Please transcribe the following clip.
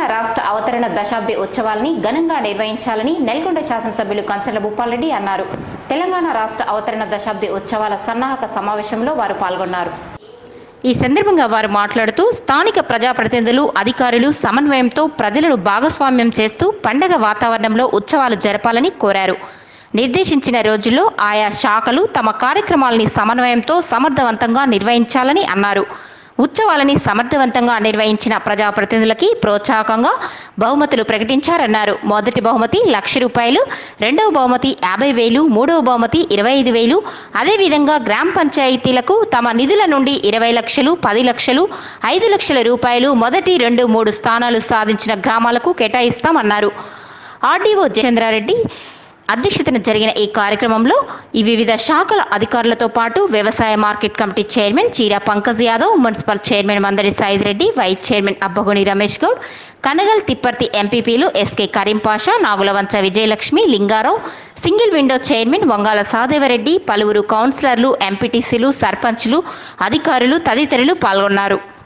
రాష్ట్ర అవతరణ దశాబ్ది ఉత్సవాలని ఘనంగా నిర్వహించాలని నెల్కొండ శాసనసభ్యులు కంచర్ల భూపాల్రెడ్డి అన్నారు తెలంగాణ రాష్ట్ర అవతరణ దశాబ్ది ఉత్సవాల సన్నాహక సమావేశంలో వారు పాల్గొన్నారు ఈ సందర్భంగా వారు మాట్లాడుతూ స్థానిక ప్రజాప్రతినిధులు అధికారులు సమన్వయంతో ప్రజలను భాగస్వామ్యం చేస్తూ పండగ వాతావరణంలో ఉత్సవాలు జరపాలని కోరారు నిర్దేశించిన రోజుల్లో ఆయా శాఖలు తమ కార్యక్రమాలని సమన్వయంతో సమర్థవంతంగా నిర్వహించాలని అన్నారు ఉత్సవాలని సమర్థవంతంగా నిర్వహించిన ప్రజాప్రతినిధులకి ప్రోత్సాహకంగా బహుమతులు ప్రకటించారన్నారు మొదటి బహుమతి లక్ష రూపాయలు రెండవ బహుమతి యాభై వేలు మూడవ బహుమతి ఇరవై ఐదు వేలు అదేవిధంగా గ్రామ పంచాయతీలకు తమ నిధుల నుండి ఇరవై లక్షలు పది లక్షలు ఐదు లక్షల రూపాయలు మొదటి రెండు మూడు స్థానాలు సాధించిన గ్రామాలకు కేటాయిస్తామన్నారు ఆర్డీఓ చంద్రారెడ్డి అధ్యక్షతన జరిగిన ఈ కార్యక్రమంలో ఈ వివిధ శాఖల అధికారులతో పాటు వ్యవసాయ market committee chairman Cheera Pankaj Yadav municipal chairman Mandadi Said Reddy vice chairman Abbagoni Ramesh Goud Kanagal Tipparthi ఎంపీపీలు SK Karim Pasha Nagulavancha Vijayalakshmi Lingarao single window chairman Vangala Sadevareddy పలువురు కౌన్సిలర్లు ఎంపీటీసీలు సర్పంచ్లు అధికారులు తదితరులు పాల్గొన్నారు